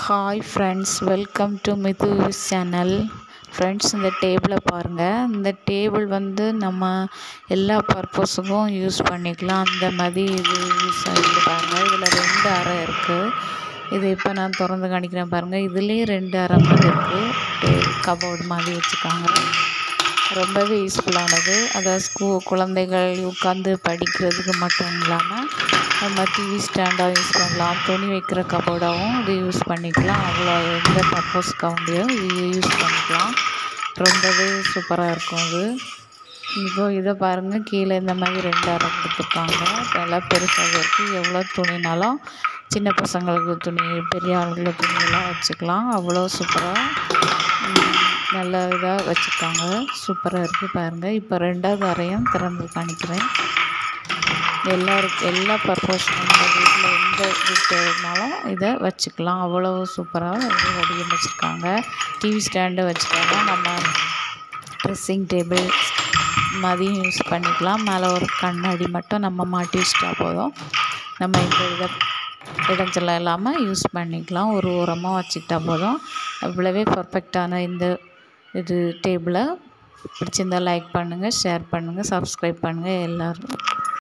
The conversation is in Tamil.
hi friends welcome to Mithu channel friends இந்த டேபிளை பாருங்கள் இந்த டேபிள் வந்து நம்ம எல்லா பர்பஸுக்கும் யூஸ் பண்ணிக்கலாம் அந்த மாதிரி இது யூஸ் ஆகிட்டு பாருங்கள் இதில் ரெண்டு அறை இருக்குது இது இப்போ நான் திறந்து காணிக்கிறேன் பாருங்கள் இதுலேயே ரெண்டு அறை மாதிரி இருக்குது கபோர்டு மாதிரி வச்சுருக்காங்க ரொம்பவே யூஸ்ஃபுல்லானது அதாவது ஸ்கூ குழந்தைகள் உட்காந்து படிக்கிறதுக்கு மட்டும் இல்லாமல் நம்ம டிவி ஸ்டாண்டாக யூஸ் பண்ணலாம் துணி வைக்கிற கபோர்டாகவும் இது யூஸ் பண்ணிக்கலாம் அவ்வளோ எந்த பர்பஸ்க்காகவும் இது யூஸ் பண்ணிக்கலாம் ரொம்பவே சூப்பராக இருக்கும் இது இப்போ இதை பாருங்கள் கீழே இந்த மாதிரி ரெண்டு அறை கொடுத்துருக்காங்க நல்லா பெருசாக இருக்குது எவ்வளோ துணினாலும் சின்ன பசங்களுக்கு துணி பெரிய ஆளுங்களுக்கு துணியெல்லாம் வச்சுக்கலாம் அவ்வளோ சூப்பராக நல்ல இதாக வச்சுருக்காங்க சூப்பராக இருக்குது பாருங்கள் இப்போ ரெண்டாவது அறையும் திறந்து காணிக்கிறேன் எல்லாருக்கும் எல்லா பர்பஸ்க்கும் நம்ம வீட்டில் எந்த வீட்டுனாலும் இதை வச்சுக்கலாம் அவ்வளோ சூப்பராக இது வடிவமைச்சிருக்காங்க டிவி ஸ்டாண்டு வச்சுட்டாங்க நம்ம ட்ரெஸ்ஸிங் டேபிள் மதியம் யூஸ் பண்ணிக்கலாம் மேலே ஒரு கண்ணாடி மட்டும் நம்ம மாட்டி வச்சிட்டா போதும் நம்ம இந்த இதை இடைஞ்சலாம் இல்லாமல் யூஸ் பண்ணிக்கலாம் ஒரு ஓரமாக வச்சுக்கிட்டா போதும் அவ்வளவே பர்ஃபெக்டான இந்த இது டேபிளை பிடிச்சிருந்தால் லைக் பண்ணுங்கள் ஷேர் பண்ணுங்கள் சப்ஸ்கிரைப் பண்ணுங்கள் எல்லோரும்